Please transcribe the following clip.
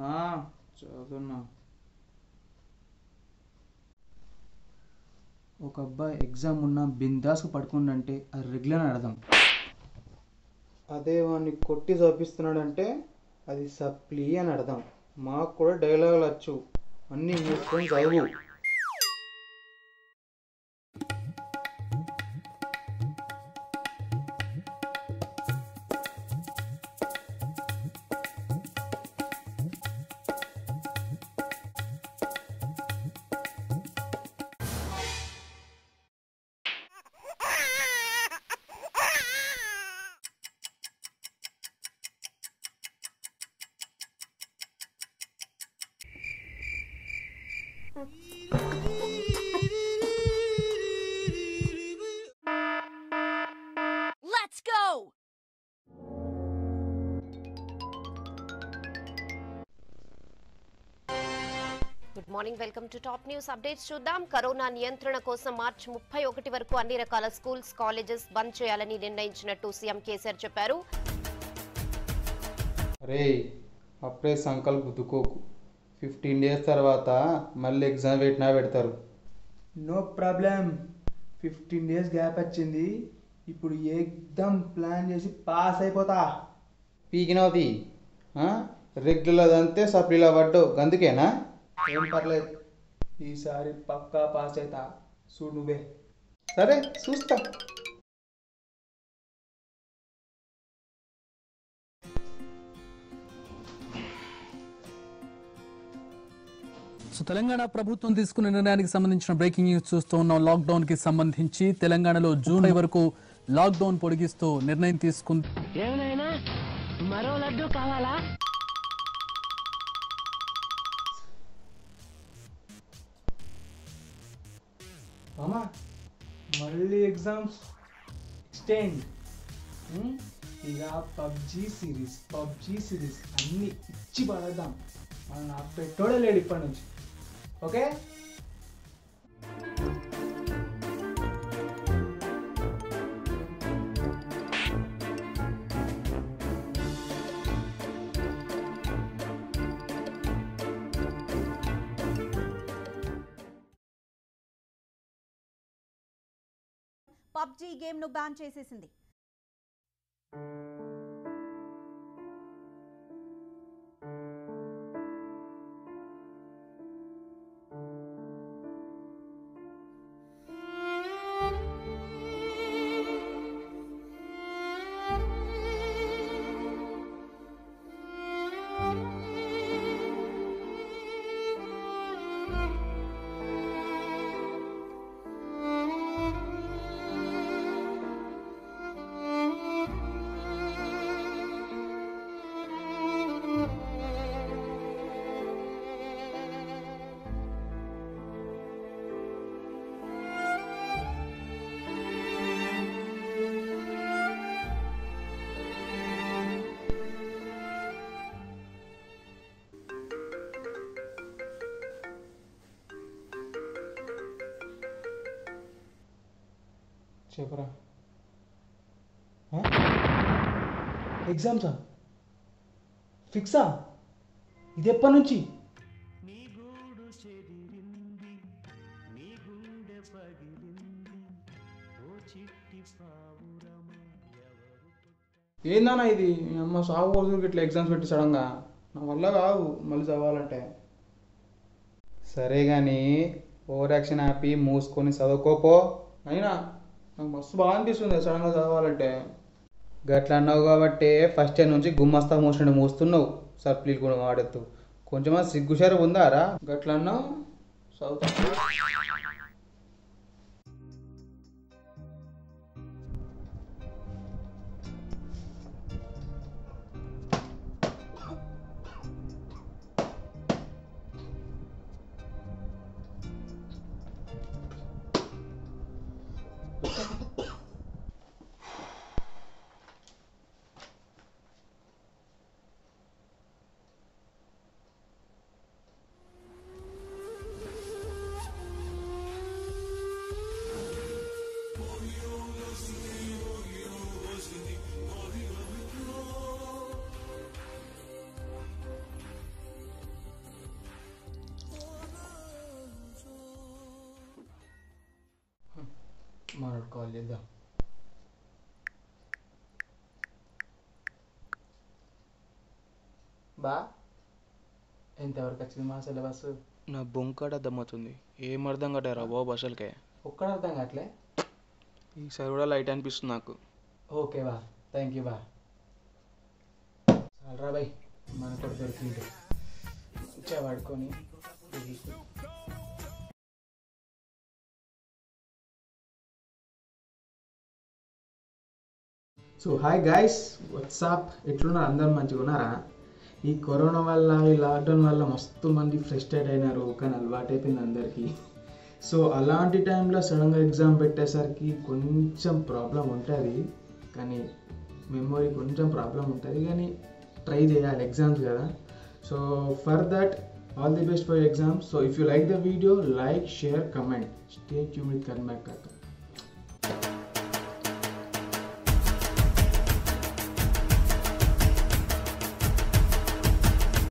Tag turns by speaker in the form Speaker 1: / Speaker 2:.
Speaker 1: ఆ, చదువుతున్నా ఒక అబ్బాయి ఎగ్జామ్ ఉన్న బిందాస్కు పడుకుండంటే అది రెగ్యులర్ అని అర్థం అదే వాడిని కొట్టి చదివిస్తున్నాడంటే అది సప్లీ అని అర్థం మాకు కూడా డైలాగులు వచ్చు అన్నీ మూసుకొని చదువు
Speaker 2: Let's go! Good morning welcome to top news updates చూద్దాం కరోనా నియంత్రణ కోసం మార్చి ముప్పై ఒకటి వరకు అన్ని రకాల స్కూల్స్ కాలేజెస్ బంద్ చేయాలని నిర్ణయించినట్టు సీఎం కేసీఆర్ చెప్పారు
Speaker 1: రే అప్పుడే సంకల్ప గుద్దుకోకు ఫిఫ్టీన్ డేస్ తర్వాత మళ్ళీ ఎగ్జామ్ పెట్టినా పెడతారు no problem fifteen days gap వచ్చింది ఇప్పుడు ఎగ్జామ్ ప్లాన్ చేసి పాస్ అయిపోతా పీకినవుది రెగ్యులర్ అంతే సప్లీలో పడ్డావు గందుకేనా ఏం పర్లేదు ఈసారి పక్కా పాస్ అవుతా చూడు నువ్వే సరే చూస్తా
Speaker 3: సో తెలంగాణ ప్రభుత్వం తీసుకున్న నిర్ణయానికి సంబంధించిన బ్రేకింగ్ న్యూస్ చూస్తూ ఉన్నాం లాక్డౌన్ కి సంబంధించి తెలంగాణలో జూన్ వరకు లాక్డౌన్ పొడిగిస్తూ నిర్ణయం తీసుకుంది
Speaker 4: ఏమైనా మరో లడ్డు కావాలా
Speaker 1: మామా మళ్ళీ ఎగ్జామ్స్ ఎక్స్టెండ్ ఇక పబ్జీ సిరీస్ పబ్జీ సిరీస్ అన్నీ ఇచ్చి పడేద్దాం మనం నాకు పెట్టోడే లేడు ఇప్పటి నుంచి ఓకే
Speaker 5: పబ్జీ గేమ్ను బ్యాన్ చేసేసింది
Speaker 1: చెప్పరా ఎగ్జామ్సా ఫిక్సా ఇది ఎప్పటి నుంచి ఏందన్నా ఇది మీ అమ్మ సాగు రోజులకి ఇట్లా ఎగ్జామ్స్ పెట్టి సడన్గా నా వల్ల కాదు మళ్ళీ చదవాలంటే సరే కానీ ఓవర్ యాక్షన్ ఆపి మూసుకొని చదువుకోపో అయినా నాకు మస్తు బాగా అనిపిస్తుంది సడన్గా చదవాలంటే గట్లా అన్నావు కాబట్టి ఫస్ట్ ఇయర్ నుంచి గుమ్మస్తా మోసినట్టు మోస్తున్నావు సప్లీలు కూడా వాడెత్తు కొంచెం సిగ్గుషారు ఉందారా గట్లా అన్నావు చదువుతా మనోడు కాల్ చేద్దాం బా ఎంతవరకు వచ్చింది మా సిలబస్
Speaker 6: నా బొంకాడ దమ్మవుతుంది ఏం అర్థం కట్టారా బాబు అసలుకే
Speaker 1: ఒక్కడ అర్థం కావట్లే
Speaker 6: ఈసారి కూడా లైట్ అనిపిస్తుంది నాకు
Speaker 1: ఓకే బా థ్యాంక్ యూ బా చాలరా బాయ్ మన కూడా దొరికింది మంచిగా పడుకొని సో హాయ్ గాయస్ వాట్సాప్ ఎట్లున్నారు అందరు మంచిగా ఉన్నారా ఈ కరోనా వల్ల ఈ లాక్డౌన్ వల్ల మస్తు మంది ఫ్రస్ట్రేట్ అయినారు కానీ అలవాటు అయిపోయింది అందరికీ సో అలాంటి టైంలో సడన్గా ఎగ్జామ్ పెట్టేసరికి కొంచెం ప్రాబ్లం ఉంటుంది కానీ మెమొరీ కొంచెం ప్రాబ్లం ఉంటుంది కానీ ట్రై చేయాలి ఎగ్జామ్స్ కదా so for that all the best for exams so if you like the video like share comment stay tune with కర్మాక్